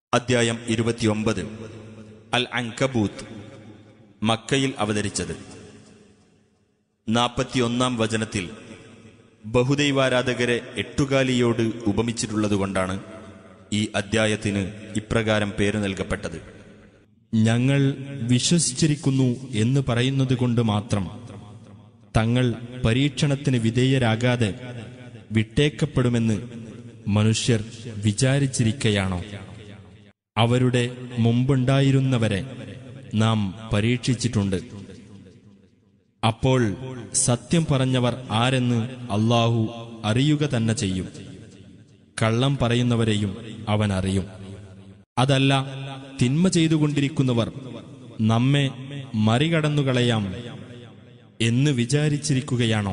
അദ്ധ്യായം ഇരുപത്തിയൊമ്പത് അൽ അങ്കബൂത്ത് മക്കയിൽ അവതരിച്ചത് നാൽപ്പത്തിയൊന്നാം വചനത്തിൽ ബഹുദൈവാരാധകരെ എട്ടുകാലിയോട് ഉപമിച്ചിട്ടുള്ളതുകൊണ്ടാണ് ഈ അദ്ധ്യായത്തിന് ഇപ്രകാരം പേര് നൽകപ്പെട്ടത് ഞങ്ങൾ വിശ്വസിച്ചിരിക്കുന്നു എന്ന് പറയുന്നത് കൊണ്ട് മാത്രം തങ്ങൾ പരീക്ഷണത്തിന് വിധേയരാകാതെ വിട്ടേക്കപ്പെടുമെന്ന് മനുഷ്യർ വിചാരിച്ചിരിക്കയാണോ അവരുടെ മുമ്പുണ്ടായിരുന്നവരെ നാം പരീക്ഷിച്ചിട്ടുണ്ട് അപ്പോൾ സത്യം പറഞ്ഞവർ ആരെന്ന് അള്ളാഹു അറിയുക തന്നെ ചെയ്യും കള്ളം പറയുന്നവരെയും അവൻ അറിയും അതല്ല തിന്മ ചെയ്തുകൊണ്ടിരിക്കുന്നവർ നമ്മെ മറികടന്നുകളയാം എന്ന് വിചാരിച്ചിരിക്കുകയാണോ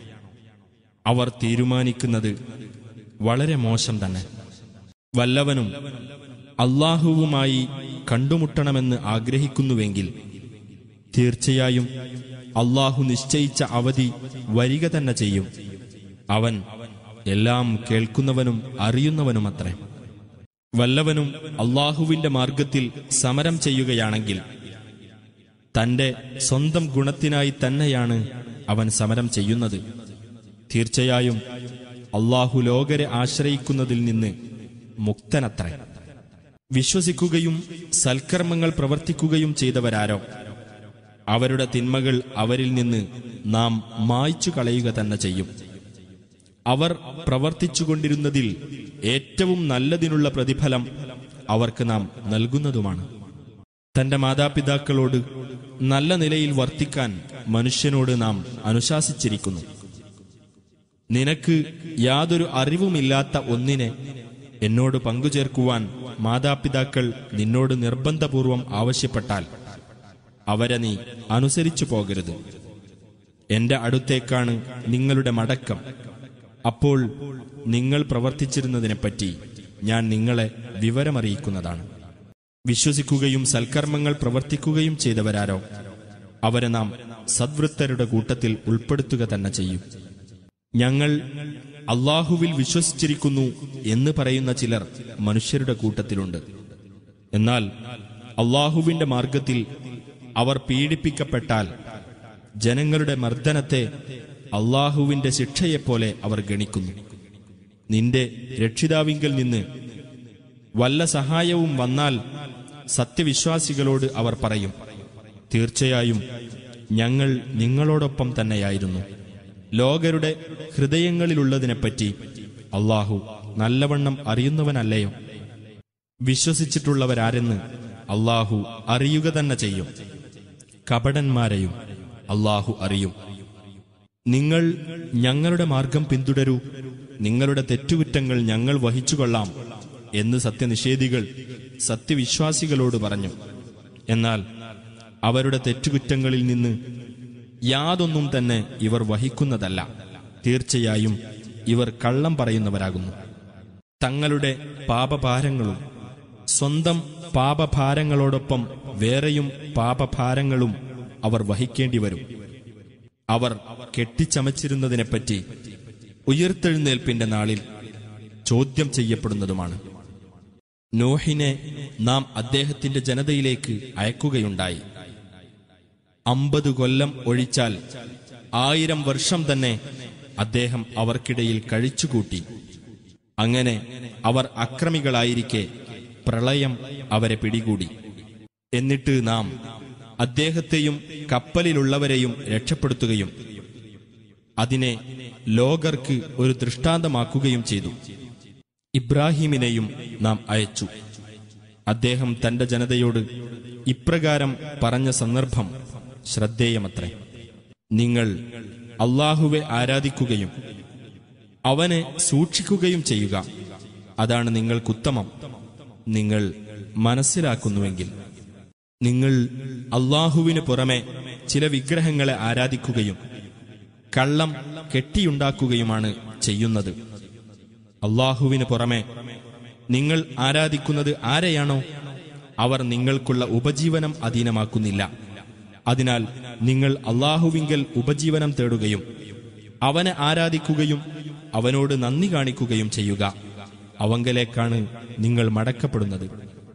അവർ തീരുമാനിക്കുന്നത് വളരെ മോശം തന്നെ വല്ലവനും അള്ളാഹുവുമായി കണ്ടുമുട്ടണമെന്ന് ആഗ്രഹിക്കുന്നുവെങ്കിൽ തീർച്ചയായും അള്ളാഹു നിശ്ചയിച്ച അവധി വരിക തന്നെ ചെയ്യും അവൻ എല്ലാം കേൾക്കുന്നവനും അറിയുന്നവനുമത്രേ വല്ലവനും അള്ളാഹുവിന്റെ മാർഗത്തിൽ സമരം ചെയ്യുകയാണെങ്കിൽ തന്റെ സ്വന്തം ഗുണത്തിനായി തന്നെയാണ് അവൻ സമരം ചെയ്യുന്നത് തീർച്ചയായും അള്ളാഹു ലോകരെ ആശ്രയിക്കുന്നതിൽ നിന്ന് മുക്തനത്രേ വിശ്വസിക്കുകയും സൽക്കർമ്മങ്ങൾ പ്രവർത്തിക്കുകയും ചെയ്തവരാരോ അവരുടെ തിന്മകൾ അവരിൽ നിന്ന് നാം മായ്ച്ചു കളയുക തന്നെ ചെയ്യും അവർ പ്രവർത്തിച്ചുകൊണ്ടിരുന്നതിൽ ഏറ്റവും നല്ലതിനുള്ള പ്രതിഫലം അവർക്ക് നാം നൽകുന്നതുമാണ് തന്റെ മാതാപിതാക്കളോട് നല്ല നിലയിൽ വർത്തിക്കാൻ മനുഷ്യനോട് നാം അനുശാസിച്ചിരിക്കുന്നു നിനക്ക് യാതൊരു അറിവുമില്ലാത്ത ഒന്നിനെ എന്നോട് പങ്കുചേർക്കുവാൻ മാതാപിതാക്കൾ നിന്നോട് നിർബന്ധപൂർവം ആവശ്യപ്പെട്ടാൽ അവരെ നീ അനുസരിച്ചു പോകരുത് എന്റെ അടുത്തേക്കാണ് നിങ്ങളുടെ മടക്കം അപ്പോൾ നിങ്ങൾ പ്രവർത്തിച്ചിരുന്നതിനെപ്പറ്റി ഞാൻ നിങ്ങളെ വിവരമറിയിക്കുന്നതാണ് വിശ്വസിക്കുകയും സൽക്കർമ്മങ്ങൾ പ്രവർത്തിക്കുകയും ചെയ്തവരാരോ അവരെ നാം സദ്വൃത്തരുടെ കൂട്ടത്തിൽ ഉൾപ്പെടുത്തുക തന്നെ ചെയ്യും ഞങ്ങൾ അള്ളാഹുവിൽ വിശ്വസിച്ചിരിക്കുന്നു എന്ന് പറയുന്ന ചിലർ മനുഷ്യരുടെ കൂട്ടത്തിലുണ്ട് എന്നാൽ അള്ളാഹുവിന്റെ മാർഗത്തിൽ അവർ പീഡിപ്പിക്കപ്പെട്ടാൽ ജനങ്ങളുടെ മർദ്ദനത്തെ അള്ളാഹുവിന്റെ ശിക്ഷയെപ്പോലെ അവർ ഗണിക്കുന്നു നിന്റെ രക്ഷിതാവിങ്കൽ നിന്ന് വല്ല സഹായവും വന്നാൽ സത്യവിശ്വാസികളോട് അവർ പറയും തീർച്ചയായും ഞങ്ങൾ നിങ്ങളോടൊപ്പം തന്നെയായിരുന്നു ലോകരുടെ ഹൃദയങ്ങളിലുള്ളതിനെപ്പറ്റി അള്ളാഹു നല്ലവണ്ണം അറിയുന്നവനല്ലയോ വിശ്വസിച്ചിട്ടുള്ളവരാരെന്ന് അള്ളാഹു അറിയുക തന്നെ ചെയ്യും കപടന്മാരെയും അള്ളാഹു അറിയും നിങ്ങൾ ഞങ്ങളുടെ മാർഗം പിന്തുടരൂ നിങ്ങളുടെ തെറ്റുകുറ്റങ്ങൾ ഞങ്ങൾ വഹിച്ചുകൊള്ളാം എന്ന് സത്യനിഷേധികൾ സത്യവിശ്വാസികളോട് പറഞ്ഞു എന്നാൽ അവരുടെ തെറ്റുകുറ്റങ്ങളിൽ നിന്ന് യാതൊന്നും തന്നെ ഇവർ വഹിക്കുന്നതല്ല തീർച്ചയായും ഇവർ കള്ളം പറയുന്നവരാകുന്നു തങ്ങളുടെ പാപഭാരങ്ങളും സ്വന്തം പാപഭാരങ്ങളോടൊപ്പം വേറെയും പാപഭാരങ്ങളും അവർ വഹിക്കേണ്ടി വരും അവർ കെട്ടിച്ചമച്ചിരുന്നതിനെപ്പറ്റി ഉയർത്തെഴുന്നേൽപ്പിന്റെ നാളിൽ ചോദ്യം ചെയ്യപ്പെടുന്നതുമാണ് നോഹിനെ നാം അദ്ദേഹത്തിന്റെ ജനതയിലേക്ക് അയക്കുകയുണ്ടായി അമ്പത് കൊല്ലം ഒഴിച്ചാൽ ആയിരം വർഷം തന്നെ അദ്ദേഹം അവർക്കിടയിൽ കഴിച്ചുകൂട്ടി അങ്ങനെ അവർ അക്രമികളായിരിക്കെ പ്രളയം അവരെ പിടികൂടി എന്നിട്ട് നാം അദ്ദേഹത്തെയും കപ്പലിലുള്ളവരെയും രക്ഷപ്പെടുത്തുകയും അതിനെ ലോകർക്ക് ഒരു ദൃഷ്ടാന്തമാക്കുകയും ചെയ്തു ഇബ്രാഹിമിനെയും നാം അയച്ചു അദ്ദേഹം തന്റെ ജനതയോട് ഇപ്രകാരം പറഞ്ഞ സന്ദർഭം ശ്രദ്ധേയമത്രേ നിങ്ങൾ അള്ളാഹുവെ ആരാധിക്കുകയും അവനെ സൂക്ഷിക്കുകയും ചെയ്യുക അതാണ് നിങ്ങൾക്കുത്തമം നിങ്ങൾ മനസ്സിലാക്കുന്നുവെങ്കിൽ നിങ്ങൾ അള്ളാഹുവിന് പുറമെ ചില വിഗ്രഹങ്ങളെ ആരാധിക്കുകയും കള്ളം കെട്ടിയുണ്ടാക്കുകയുമാണ് ചെയ്യുന്നത് അള്ളാഹുവിന് പുറമെ നിങ്ങൾ ആരാധിക്കുന്നത് ആരെയാണോ അവർ നിങ്ങൾക്കുള്ള ഉപജീവനം അധീനമാക്കുന്നില്ല അതിനാൽ നിങ്ങൾ അള്ളാഹുവിങ്കൽ ഉപജീവനം തേടുകയും അവനെ ആരാധിക്കുകയും അവനോട് നന്ദി കാണിക്കുകയും ചെയ്യുക അവങ്കലേക്കാണ് നിങ്ങൾ മടക്കപ്പെടുന്നത്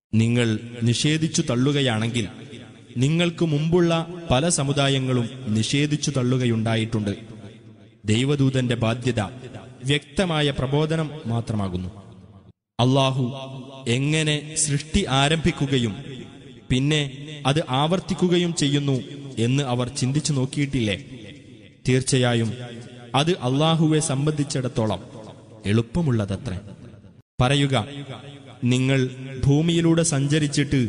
നിങ്ങൾ നിഷേധിച്ചു തള്ളുകയാണെങ്കിൽ നിങ്ങൾക്ക് മുമ്പുള്ള പല സമുദായങ്ങളും നിഷേധിച്ചു തള്ളുകയുണ്ടായിട്ടുണ്ട് ദൈവദൂതന്റെ ബാധ്യത വ്യക്തമായ പ്രബോധനം മാത്രമാകുന്നു അള്ളാഹു എങ്ങനെ സൃഷ്ടി ആരംഭിക്കുകയും പിന്നെ അത് ആവർത്തിക്കുകയും ചെയ്യുന്നു എന്ന് അവർ ചിന്തിച്ചു നോക്കിയിട്ടില്ലേ തീർച്ചയായും അത് അള്ളാഹുവെ സംബന്ധിച്ചിടത്തോളം എളുപ്പമുള്ളതത്രേ പറയുക നിങ്ങൾ ഭൂമിയിലൂടെ സഞ്ചരിച്ചിട്ട്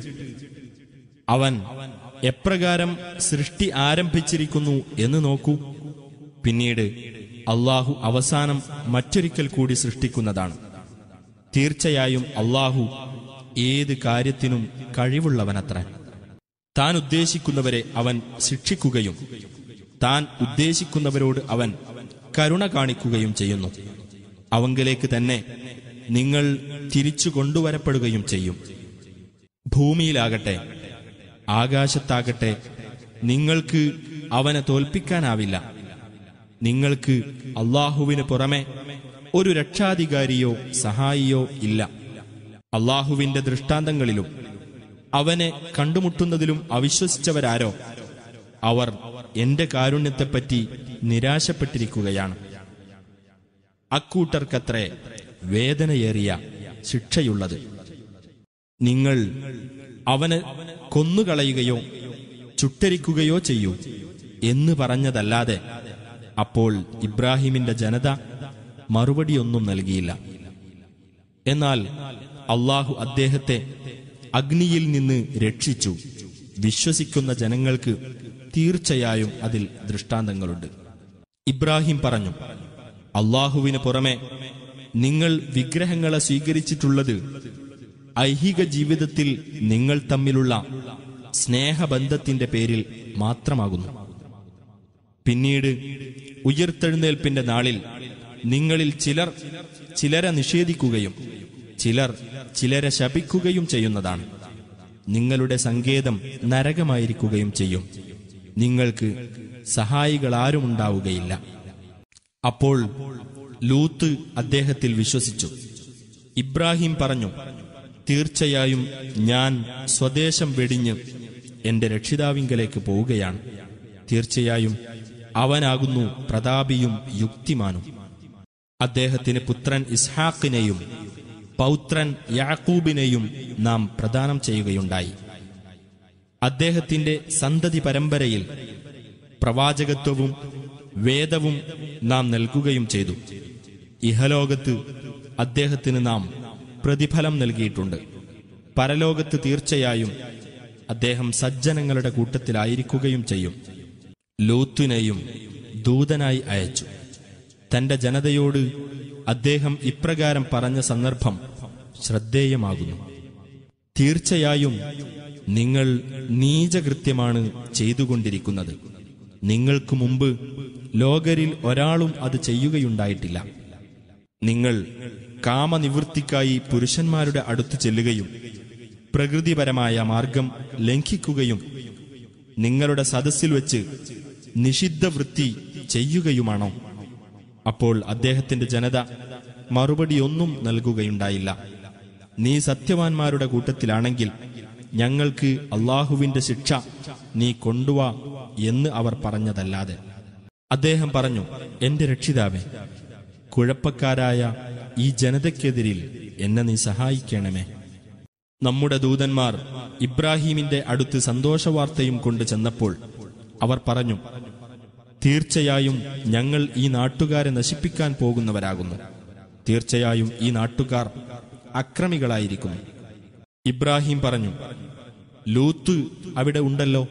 അവൻ എപ്രകാരം സൃഷ്ടി ആരംഭിച്ചിരിക്കുന്നു എന്ന് നോക്കൂ പിന്നീട് അള്ളാഹു അവസാനം മറ്റൊരിക്കൽ കൂടി സൃഷ്ടിക്കുന്നതാണ് തീർച്ചയായും അള്ളാഹു ഏത് കാര്യത്തിനും കഴിവുള്ളവനത്ര താൻ ഉദ്ദേശിക്കുന്നവരെ അവൻ ശിക്ഷിക്കുകയും താൻ ഉദ്ദേശിക്കുന്നവരോട് അവൻ കരുണ കാണിക്കുകയും ചെയ്യുന്നു അവങ്കിലേക്ക് തന്നെ നിങ്ങൾ തിരിച്ചു കൊണ്ടുവരപ്പെടുകയും ചെയ്യും ഭൂമിയിലാകട്ടെ ആകാശത്താകട്ടെ നിങ്ങൾക്ക് അവനെ തോൽപ്പിക്കാനാവില്ല നിങ്ങൾക്ക് അള്ളാഹുവിന് പുറമെ ഒരു രക്ഷാധികാരിയോ സഹായിയോ ഇല്ല അള്ളാഹുവിന്റെ ദൃഷ്ടാന്തങ്ങളിലും അവനെ കണ്ടുമുട്ടുന്നതിലും അവിശ്വസിച്ചവരാരോ അവർ എന്റെ കാരുണ്യത്തെപ്പറ്റി നിരാശപ്പെട്ടിരിക്കുകയാണ് അക്കൂട്ടർക്കത്രേ വേദനയേറിയ ശിക്ഷയുള്ളത് നിങ്ങൾ അവനെ കൊന്നുകളയുകയോ ചുട്ടരിക്കുകയോ ചെയ്യൂ എന്ന് പറഞ്ഞതല്ലാതെ അപ്പോൾ ഇബ്രാഹിമിന്റെ ജനത മറുപടിയൊന്നും നൽകിയില്ല എന്നാൽ അള്ളാഹു അദ്ദേഹത്തെ അഗ്നിയിൽ നിന്ന് രക്ഷിച്ചു വിശ്വസിക്കുന്ന ജനങ്ങൾക്ക് തീർച്ചയായും അതിൽ ദൃഷ്ടാന്തങ്ങളുണ്ട് ഇബ്രാഹിം പറഞ്ഞു അള്ളാഹുവിന് പുറമെ നിങ്ങൾ വിഗ്രഹങ്ങളെ സ്വീകരിച്ചിട്ടുള്ളത് ഐഹിക ജീവിതത്തിൽ നിങ്ങൾ തമ്മിലുള്ള സ്നേഹബന്ധത്തിന്റെ പേരിൽ മാത്രമാകുന്നു പിന്നീട് ഉയർത്തെഴുന്നേൽപ്പിന്റെ നാളിൽ നിങ്ങളിൽ ചിലർ ചിലരെ നിഷേധിക്കുകയും ചിലർ ചിലരെ ശപിക്കുകയും ചെയ്യുന്നതാണ് നിങ്ങളുടെ സങ്കേതം നരകമായിരിക്കുകയും ചെയ്യും നിങ്ങൾക്ക് സഹായികളാരുമുണ്ടാവുകയില്ല അപ്പോൾ ലൂത്ത് അദ്ദേഹത്തിൽ വിശ്വസിച്ചു ഇബ്രാഹിം പറഞ്ഞു തീർച്ചയായും ഞാൻ സ്വദേശം വെടിഞ്ഞ് എന്റെ രക്ഷിതാവിങ്കലേക്ക് പോവുകയാണ് തീർച്ചയായും അവനാകുന്നു പ്രതാപിയും യുക്തിമാനും അദ്ദേഹത്തിന് പുത്രൻ ഇസ്ഹാഖിനെയും പൗത്രൻ യാക്കൂബിനെയും നാം പ്രദാനം ചെയ്യുകയുണ്ടായി അദ്ദേഹത്തിന്റെ സന്തതി പരമ്പരയിൽ പ്രവാചകത്വവും വേദവും നാം നൽകുകയും ചെയ്തു ഇഹലോകത്ത് അദ്ദേഹത്തിന് നാം പ്രതിഫലം നൽകിയിട്ടുണ്ട് പരലോകത്ത് തീർച്ചയായും അദ്ദേഹം സജ്ജനങ്ങളുടെ കൂട്ടത്തിലായിരിക്കുകയും ചെയ്യും ലൂത്തിനെയും ദൂതനായി അയച്ചു തന്റെ ജനതയോട് അദ്ദേഹം ഇപ്രകാരം പറഞ്ഞ സന്ദർഭം ശ്രദ്ധേയമാകുന്നു തീർച്ചയായും നിങ്ങൾ നീചകൃത്യമാണ് ചെയ്തുകൊണ്ടിരിക്കുന്നത് നിങ്ങൾക്ക് മുമ്പ് ലോകരിൽ ഒരാളും അത് ചെയ്യുകയുണ്ടായിട്ടില്ല നിങ്ങൾ കാമനിവൃത്തിക്കായി പുരുഷന്മാരുടെ അടുത്ത് ചെല്ലുകയും പ്രകൃതിപരമായ മാർഗം ലംഘിക്കുകയും നിങ്ങളുടെ സദസ്സിൽ വെച്ച് നിഷിദ്ധ വൃത്തി ചെയ്യുകയുമാണോ അപ്പോൾ അദ്ദേഹത്തിന്റെ ജനത മറുപടിയൊന്നും നൽകുകയുണ്ടായില്ല നീ സത്യവാൻമാരുടെ കൂട്ടത്തിലാണെങ്കിൽ ഞങ്ങൾക്ക് അള്ളാഹുവിന്റെ ശിക്ഷ നീ കൊണ്ടുവാ എന്ന് അവർ പറഞ്ഞതല്ലാതെ അദ്ദേഹം പറഞ്ഞു എന്റെ രക്ഷിതാവേ കുഴപ്പക്കാരായ ഈ ജനതയ്ക്കെതിരിൽ എന്നെ നീ സഹായിക്കണമേ നമ്മുടെ ദൂതന്മാർ ഇബ്രാഹീമിന്റെ അടുത്ത് സന്തോഷവാർത്തയും കൊണ്ട് ചെന്നപ്പോൾ അവർ പറഞ്ഞു തീർച്ചയായും ഞങ്ങൾ ഈ നാട്ടുകാരെ നശിപ്പിക്കാൻ പോകുന്നവരാകുന്നു തീർച്ചയായും ഈ നാട്ടുകാർ അക്രമികളായിരിക്കുന്നു ഇബ്രാഹിം പറഞ്ഞു ലൂത്ത് അവിടെ ഉണ്ടല്ലോ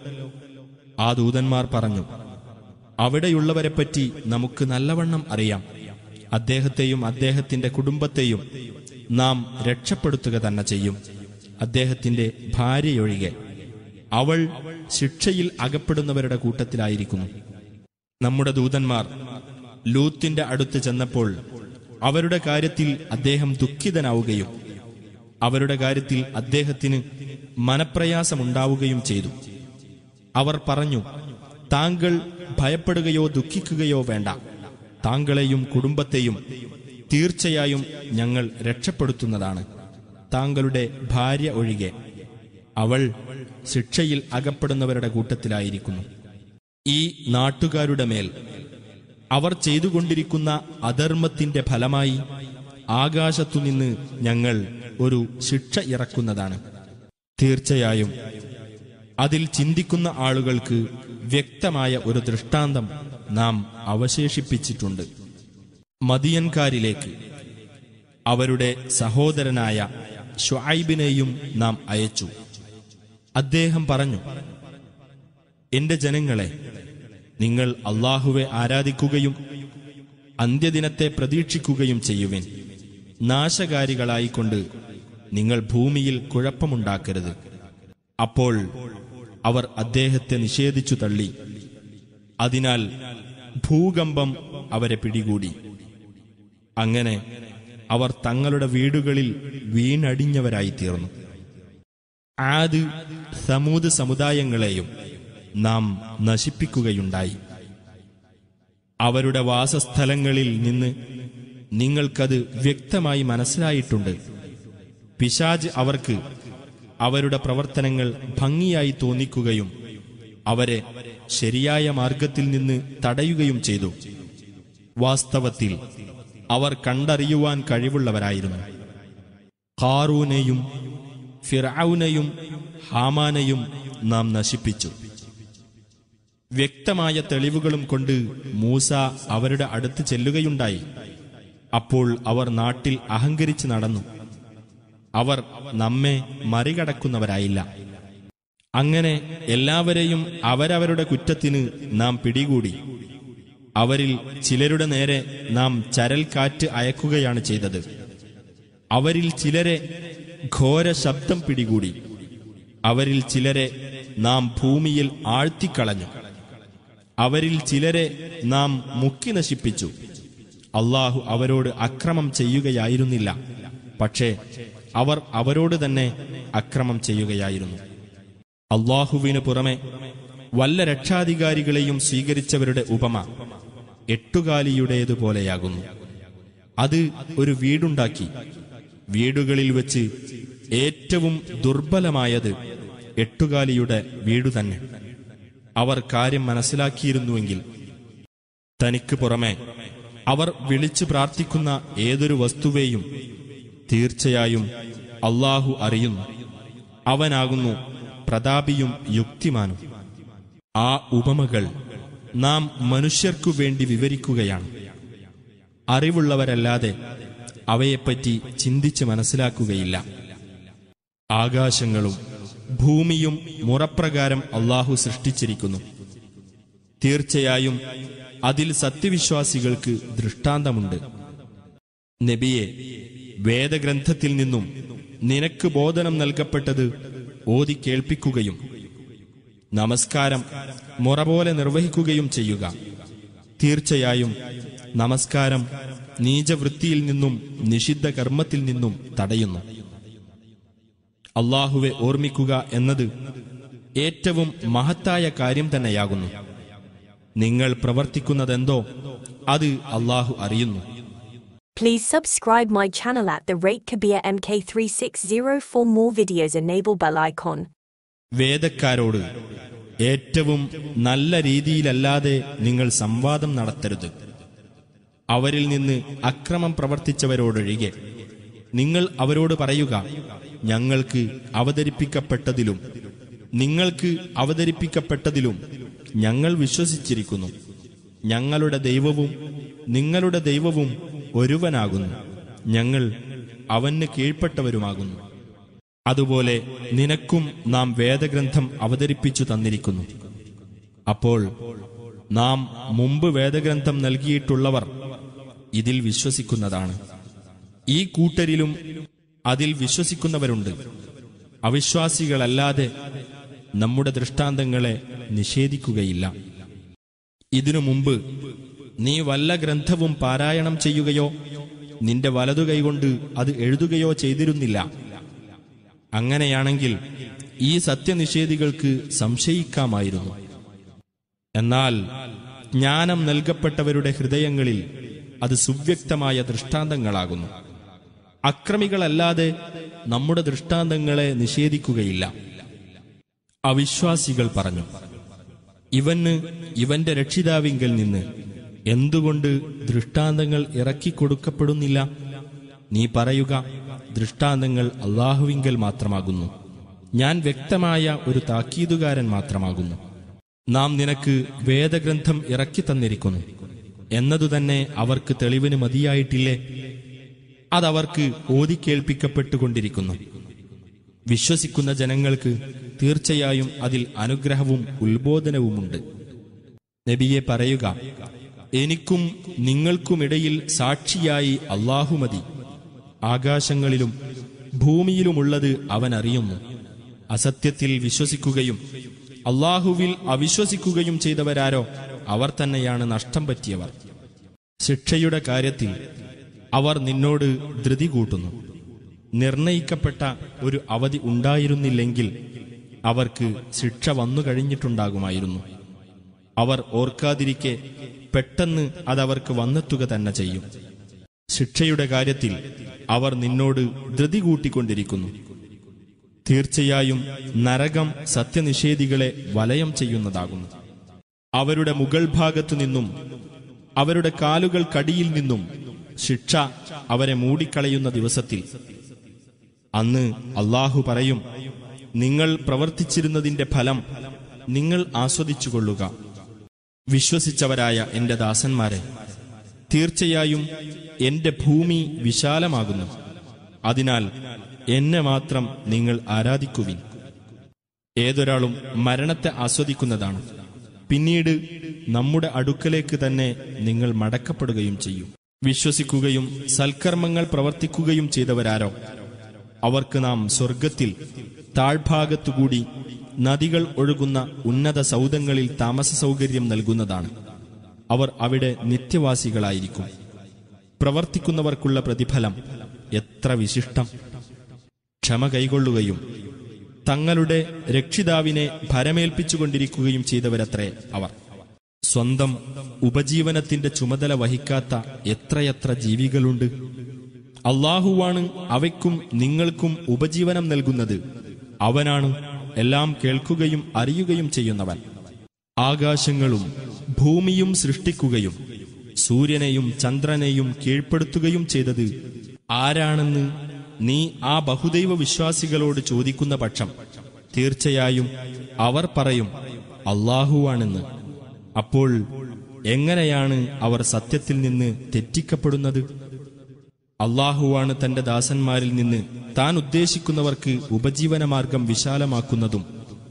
ആ ദൂതന്മാർ പറഞ്ഞു അവിടെയുള്ളവരെപ്പറ്റി നമുക്ക് നല്ലവണ്ണം അറിയാം അദ്ദേഹത്തെയും അദ്ദേഹത്തിന്റെ കുടുംബത്തെയും നാം രക്ഷപ്പെടുത്തുക തന്നെ ചെയ്യും അദ്ദേഹത്തിന്റെ ഭാര്യയൊഴികെ അവൾ ശിക്ഷയിൽ അകപ്പെടുന്നവരുടെ കൂട്ടത്തിലായിരിക്കുന്നു നമ്മുടെ ദൂതന്മാർ ലൂത്തിന്റെ അടുത്ത് ചെന്നപ്പോൾ അവരുടെ കാര്യത്തിൽ അദ്ദേഹം ദുഃഖിതനാവുകയും അവരുടെ കാര്യത്തിൽ അദ്ദേഹത്തിന് മനപ്രയാസമുണ്ടാവുകയും ചെയ്തു അവർ പറഞ്ഞു താങ്കൾ ഭയപ്പെടുകയോ ദുഃഖിക്കുകയോ വേണ്ട താങ്കളെയും കുടുംബത്തെയും തീർച്ചയായും ഞങ്ങൾ രക്ഷപ്പെടുത്തുന്നതാണ് താങ്കളുടെ ഭാര്യ ഒഴികെ അവൾ ശിക്ഷയിൽ അകപ്പെടുന്നവരുടെ കൂട്ടത്തിലായിരിക്കുന്നു ഈ നാട്ടുകാരുടെ മേൽ അവർ ചെയ്തുകൊണ്ടിരിക്കുന്ന അധർമ്മത്തിന്റെ ഫലമായി ആകാശത്തുനിന്ന് ഞങ്ങൾ ഒരു ശിക്ഷ ഇറക്കുന്നതാണ് തീർച്ചയായും അതിൽ ചിന്തിക്കുന്ന ആളുകൾക്ക് വ്യക്തമായ ഒരു ദൃഷ്ടാന്തം നാം അവശേഷിപ്പിച്ചിട്ടുണ്ട് മദിയൻകാരിലേക്ക് അവരുടെ സഹോദരനായ ഷുഐബിനെയും നാം അയച്ചു അദ്ദേഹം പറഞ്ഞു എന്റെ ജനങ്ങളെ നിങ്ങൾ അള്ളാഹുവെ ആരാധിക്കുകയും അന്ത്യദിനത്തെ പ്രതീക്ഷിക്കുകയും ചെയ്യുവിൻ നാശകാരികളായിക്കൊണ്ട് നിങ്ങൾ ഭൂമിയിൽ കുഴപ്പമുണ്ടാക്കരുത് അപ്പോൾ അവർ അദ്ദേഹത്തെ നിഷേധിച്ചു തള്ളി അതിനാൽ ഭൂകമ്പം അവരെ പിടികൂടി അങ്ങനെ അവർ തങ്ങളുടെ വീടുകളിൽ വീണടിഞ്ഞവരായി തീർന്നു ആദ് സമൂത് സമുദായങ്ങളെയും നാം നശിപ്പിക്കുകയുണ്ടായി അവരുടെ വാസസ്ഥലങ്ങളിൽ നിന്ന് നിങ്ങൾക്കത് വ്യക്തമായി മനസ്സിലായിട്ടുണ്ട് പിശാജ് അവർക്ക് അവരുടെ പ്രവർത്തനങ്ങൾ ഭംഗിയായി തോന്നിക്കുകയും അവരെ ശരിയായ മാർഗത്തിൽ നിന്ന് തടയുകയും ചെയ്തു വാസ്തവത്തിൽ അവർ കണ്ടറിയുവാൻ കഴിവുള്ളവരായിരുന്നു ഖാറൂനെയും ഫിറൌനെയും ഹാമാനെയും നാം നശിപ്പിച്ചു വ്യക്തമായ തെളിവുകളും കൊണ്ട് മൂസ അവരുടെ അടുത്ത് ചെല്ലുകയുണ്ടായി അപ്പോൾ അവർ നാട്ടിൽ അഹങ്കരിച്ച് നടന്നു അവർ നമ്മെ മറികടക്കുന്നവരായില്ല അങ്ങനെ എല്ലാവരെയും അവരവരുടെ കുറ്റത്തിന് നാം പിടികൂടി അവരിൽ ചിലരുടെ നേരെ നാം ചരൽ കാറ്റ് അയക്കുകയാണ് ചെയ്തത് അവരിൽ ചിലരെ ഘോര ശബ്ദം പിടികൂടി അവരിൽ ചിലരെ നാം ഭൂമിയിൽ ആഴ്ത്തിക്കളഞ്ഞു അവരിൽ ചിലരെ നാം മുക്കി നശിപ്പിച്ചു അള്ളാഹു അവരോട് അക്രമം ചെയ്യുകയായിരുന്നില്ല പക്ഷേ അവർ അവരോട് തന്നെ അക്രമം ചെയ്യുകയായിരുന്നു അള്ളാഹുവിനു പുറമെ വല്ല രക്ഷാധികാരികളെയും സ്വീകരിച്ചവരുടെ ഉപമ എട്ടുകാലിയുടേതുപോലെയാകുന്നു അത് ഒരു വീടുണ്ടാക്കി വീടുകളിൽ വെച്ച് ഏറ്റവും ദുർബലമായത് എട്ടുകാലിയുടെ വീടു തന്നെ അവർ കാര്യം മനസ്സിലാക്കിയിരുന്നുവെങ്കിൽ തനിക്ക് പുറമെ അവർ വിളിച്ചു പ്രാർത്ഥിക്കുന്ന ഏതൊരു വസ്തുവേയും തീർച്ചയായും അള്ളാഹു അറിയുന്നു അവനാകുന്നു പ്രതാപിയും യുക്തിമാനും ആ ഉപമകൾ നാം മനുഷ്യർക്കു വേണ്ടി വിവരിക്കുകയാണ് അറിവുള്ളവരല്ലാതെ അവയെപ്പറ്റി ചിന്തിച്ച് മനസ്സിലാക്കുകയില്ല ആകാശങ്ങളും ഭൂമിയും മുറപ്രകാരം അള്ളാഹു സൃഷ്ടിച്ചിരിക്കുന്നു തീർച്ചയായും അതിൽ സത്യവിശ്വാസികൾക്ക് ദൃഷ്ടാന്തമുണ്ട് നബിയെ വേദഗ്രന്ഥത്തിൽ നിന്നും നിനക്ക് ബോധനം നൽകപ്പെട്ടത് ഓതി കേൾപ്പിക്കുകയും നമസ്കാരം മുറ പോലെ നിർവഹിക്കുകയും ചെയ്യുക തീർച്ചയായും നമസ്കാരം നീചവൃത്തിയിൽ നിന്നും നിഷിദ്ധ കർമ്മത്തിൽ നിന്നും തടയുന്നു അള്ളാഹുവെ ഓർമ്മിക്കുക എന്നത് ഏറ്റവും മഹത്തായ കാര്യം തന്നെയാകുന്നു നിങ്ങൾ പ്രവർത്തിക്കുന്നതെന്തോ അത് അള്ളാഹു അറിയുന്നു Please subscribe my channel at the rate Kabir MK360 for more videos. Enable bell icon. വേദക്കാരോട് ഏറ്റവും നല്ല രീതിയിലല്ലാതെ നിങ്ങൾ സംവാദം നടത്തരുത് അവരിൽ നിന്ന് അക്രമം പ്രവർത്തിച്ചവരോടൊഴികെ നിങ്ങൾ അവരോട് പറയുക ഞങ്ങൾക്ക് അവതരിപ്പിക്കപ്പെട്ടതിലും നിങ്ങൾക്ക് അവതരിപ്പിക്കപ്പെട്ടതിലും ഞങ്ങൾ വിശ്വസിച്ചിരിക്കുന്നു ഞങ്ങളുടെ ദൈവവും നിങ്ങളുടെ ദൈവവും ഒരുവനാകുന്നു ഞങ്ങൾ അവന് കീഴ്പ്പെട്ടവരുമാകുന്നു അതുപോലെ നിനക്കും നാം വേദഗ്രന്ഥം അവതരിപ്പിച്ചു തന്നിരിക്കുന്നു അപ്പോൾ നാം മുമ്പ് വേദഗ്രന്ഥം നൽകിയിട്ടുള്ളവർ ഇതിൽ വിശ്വസിക്കുന്നതാണ് ഈ കൂട്ടരിലും അതിൽ വിശ്വസിക്കുന്നവരുണ്ട് അവിശ്വാസികളല്ലാതെ നമ്മുടെ ദൃഷ്ടാന്തങ്ങളെ നിഷേധിക്കുകയില്ല ഇതിനു മുമ്പ് നീ വല്ല ഗ്രന്ഥവും പാരായണം ചെയ്യുകയോ നിന്റെ വലതു കൈകൊണ്ട് അത് എഴുതുകയോ ചെയ്തിരുന്നില്ല അങ്ങനെയാണെങ്കിൽ ഈ സത്യനിഷേധികൾക്ക് സംശയിക്കാമായിരുന്നു എന്നാൽ ജ്ഞാനം നൽകപ്പെട്ടവരുടെ ഹൃദയങ്ങളിൽ അത് സുവ്യക്തമായ ദൃഷ്ടാന്തങ്ങളാകുന്നു അക്രമികളല്ലാതെ നമ്മുടെ ദൃഷ്ടാന്തങ്ങളെ നിഷേധിക്കുകയില്ല അവിശ്വാസികൾ പറഞ്ഞു ഇവന് ഇവന്റെ രക്ഷിതാവിങ്കൽ നിന്ന് എന്തുകൊണ്ട് ദൃഷ്ടാന്തങ്ങൾ ഇറക്കിക്കൊടുക്കപ്പെടുന്നില്ല നീ പറയുക ദൃഷ്ടാന്തങ്ങൾ അള്ളാഹുവിങ്കൽ മാത്രമാകുന്നു ഞാൻ വ്യക്തമായ ഒരു താക്കീതുകാരൻ മാത്രമാകുന്നു നാം നിനക്ക് വേദഗ്രന്ഥം ഇറക്കി തന്നിരിക്കുന്നു എന്നതുതന്നെ അവർക്ക് തെളിവിന് മതിയായിട്ടില്ലേ അതവർക്ക് ഓതിക്കേൾപ്പിക്കപ്പെട്ടുകൊണ്ടിരിക്കുന്നു വിശ്വസിക്കുന്ന ജനങ്ങൾക്ക് തീർച്ചയായും അതിൽ അനുഗ്രഹവും ഉത്ബോധനവുമുണ്ട് നബിയെ പറയുക എനിക്കും നിങ്ങൾക്കുമിടയിൽ സാക്ഷിയായി അള്ളാഹു മതി ആകാശങ്ങളിലും ഭൂമിയിലുമുള്ളത് അവൻ അറിയുന്നു അസത്യത്തിൽ വിശ്വസിക്കുകയും അള്ളാഹുവിൽ അവിശ്വസിക്കുകയും ചെയ്തവരാരോ അവർ തന്നെയാണ് നഷ്ടം പറ്റിയവർ ശിക്ഷയുടെ കാര്യത്തിൽ അവർ നിന്നോട് ധൃതി കൂട്ടുന്നു നിർണയിക്കപ്പെട്ട ഒരു അവധി ഉണ്ടായിരുന്നില്ലെങ്കിൽ അവർക്ക് ശിക്ഷ വന്നു കഴിഞ്ഞിട്ടുണ്ടാകുമായിരുന്നു അവർ ഓർക്കാതിരിക്കെ പെട്ടെന്ന് അതവർക്ക് വന്നെത്തുക തന്നെ ചെയ്യും ശിക്ഷയുടെ കാര്യത്തിൽ അവർ നിന്നോട് ധൃതി കൂട്ടിക്കൊണ്ടിരിക്കുന്നു തീർച്ചയായും നരകം സത്യനിഷേധികളെ വലയം ചെയ്യുന്നതാകുന്നു അവരുടെ മുകൾ ഭാഗത്തു നിന്നും അവരുടെ കാലുകൾക്കടിയിൽ നിന്നും ശിക്ഷ അവരെ മൂടിക്കളയുന്ന ദിവസത്തിൽ അന്ന് അള്ളാഹു പറയും നിങ്ങൾ പ്രവർത്തിച്ചിരുന്നതിന്റെ ഫലം നിങ്ങൾ ആസ്വദിച്ചുകൊള്ളുക വിശ്വസിച്ചവരായ എന്റെ ദാസന്മാരെ തീർച്ചയായും എന്റെ ഭൂമി വിശാലമാകുന്നു അതിനാൽ എന്നെ മാത്രം നിങ്ങൾ ആരാധിക്കുവിൻ ഏതൊരാളും മരണത്തെ ആസ്വദിക്കുന്നതാണ് പിന്നീട് നമ്മുടെ അടുക്കലേക്ക് തന്നെ നിങ്ങൾ മടക്കപ്പെടുകയും ചെയ്യും വിശ്വസിക്കുകയും സൽക്കർമ്മങ്ങൾ പ്രവർത്തിക്കുകയും ചെയ്തവരാരോ അവർക്ക് നാം സ്വർഗത്തിൽ താഴ്ഭാഗത്തുകൂടി നദികൾ ഒഴുകുന്ന ഉന്നത സൗധങ്ങളിൽ താമസ സൗകര്യം നൽകുന്നതാണ് അവർ അവിടെ നിത്യവാസികളായിരിക്കും പ്രവർത്തിക്കുന്നവർക്കുള്ള പ്രതിഫലം എത്ര വിശിഷ്ടം ക്ഷമ കൈകൊള്ളുകയും തങ്ങളുടെ രക്ഷിതാവിനെ ഭരമേൽപ്പിച്ചുകൊണ്ടിരിക്കുകയും ചെയ്തവരത്രേ അവർ സ്വന്തം ഉപജീവനത്തിന്റെ ചുമതല വഹിക്കാത്ത എത്രയെത്ര ജീവികളുണ്ട് അള്ളാഹുവാണ് അവയ്ക്കും നിങ്ങൾക്കും ഉപജീവനം നൽകുന്നത് അവനാണ് എല്ലാം കേൾക്കുകയും അറിയുകയും ചെയ്യുന്നവൻ ആകാശങ്ങളും ഭൂമിയും സൃഷ്ടിക്കുകയും സൂര്യനെയും ചന്ദ്രനെയും കീഴ്പ്പെടുത്തുകയും ചെയ്തത് ആരാണെന്ന് നീ ആ ബഹുദൈവ വിശ്വാസികളോട് ചോദിക്കുന്ന പക്ഷം തീർച്ചയായും അവർ പറയും അള്ളാഹുവാണെന്ന് അപ്പോൾ എങ്ങനെയാണ് അവർ സത്യത്തിൽ നിന്ന് തെറ്റിക്കപ്പെടുന്നത് അള്ളാഹുവാണ് തന്റെ ദാസന്മാരിൽ നിന്ന് താൻ ഉദ്ദേശിക്കുന്നവർക്ക് ഉപജീവനമാർഗം വിശാലമാക്കുന്നതും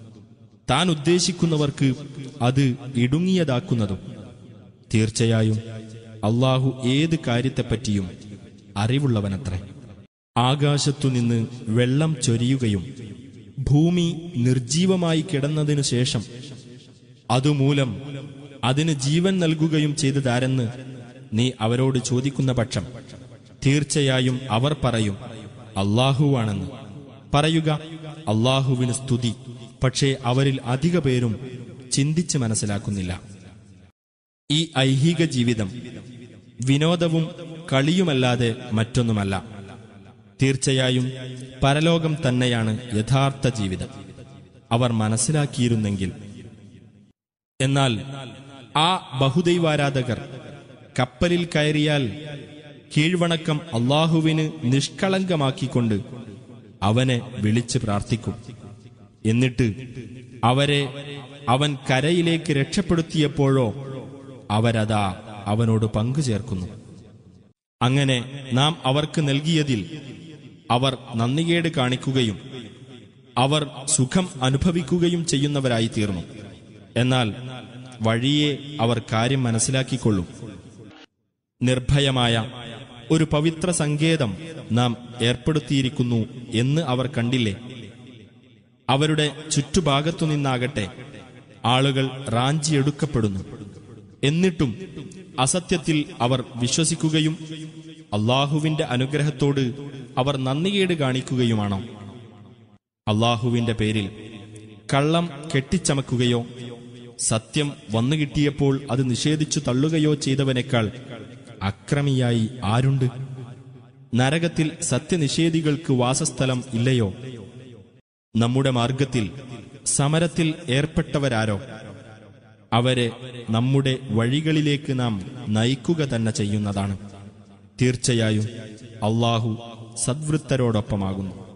താൻ ഉദ്ദേശിക്കുന്നവർക്ക് അത് ഇടുങ്ങിയതാക്കുന്നതും തീർച്ചയായും അള്ളാഹു ഏത് കാര്യത്തെപ്പറ്റിയും അറിവുള്ളവനത്രേ ആകാശത്തുനിന്ന് വെള്ളം ചൊരിയുകയും ഭൂമി നിർജീവമായി കിടന്നതിനു ശേഷം അതുമൂലം അതിന് ജീവൻ നൽകുകയും ചെയ്തതാരെന്ന് നീ അവരോട് ചോദിക്കുന്ന പക്ഷം തീർച്ചയായും അവർ പറയും അള്ളാഹുവാണെന്ന് പറയുക അള്ളാഹുവിന് സ്തുതി പക്ഷേ അവരിൽ അധിക പേരും ചിന്തിച്ച് മനസ്സിലാക്കുന്നില്ല ഈ ഐഹിക ജീവിതം വിനോദവും കളിയുമല്ലാതെ മറ്റൊന്നുമല്ല തീർച്ചയായും പരലോകം തന്നെയാണ് യഥാർത്ഥ ജീവിതം അവർ മനസ്സിലാക്കിയിരുന്നെങ്കിൽ എന്നാൽ ആ ബഹുദൈവാരാധകർ കപ്പലിൽ കയറിയാൽ കീഴ്വണക്കം അള്ളാഹുവിന് നിഷ്കളങ്കമാക്കിക്കൊണ്ട് അവനെ വിളിച്ച് പ്രാർത്ഥിക്കും എന്നിട്ട് അവരെ അവൻ കരയിലേക്ക് രക്ഷപ്പെടുത്തിയപ്പോഴോ അവരതാ അവനോട് പങ്കുചേർക്കുന്നു അങ്ങനെ നാം അവർക്ക് നൽകിയതിൽ അവർ നന്ദികേട് കാണിക്കുകയും അവർ സുഖം അനുഭവിക്കുകയും ചെയ്യുന്നവരായി തീർന്നു എന്നാൽ വഴിയെ അവർ കാര്യം മനസ്സിലാക്കിക്കൊള്ളും നിർഭയമായ ഒരു പവിത്ര സങ്കേതം നാം ഏർപ്പെടുത്തിയിരിക്കുന്നു എന്ന് അവർ കണ്ടില്ലേ അവരുടെ ചുറ്റുഭാഗത്തു നിന്നാകട്ടെ ആളുകൾ റാഞ്ചിയെടുക്കപ്പെടുന്നു എന്നിട്ടും അസത്യത്തിൽ അവർ വിശ്വസിക്കുകയും അള്ളാഹുവിന്റെ അനുഗ്രഹത്തോട് അവർ നന്ദികേട് കാണിക്കുകയുമാണോ അള്ളാഹുവിന്റെ പേരിൽ കള്ളം കെട്ടിച്ചമക്കുകയോ സത്യം വന്നു കിട്ടിയപ്പോൾ അത് നിഷേധിച്ചു തള്ളുകയോ ചെയ്തവനേക്കാൾ അക്രമിയായി ആരുണ്ട് നരകത്തിൽ സത്യനിഷേധികൾക്ക് വാസസ്ഥലം ഇല്ലയോ നമ്മുടെ മാർഗത്തിൽ സമരത്തിൽ ഏർപ്പെട്ടവരാരോ അവരെ നമ്മുടെ വഴികളിലേക്ക് നാം നയിക്കുക തന്നെ ചെയ്യുന്നതാണ് തീർച്ചയായും അള്ളാഹു സദ്വൃത്തരോടൊപ്പമാകുന്നു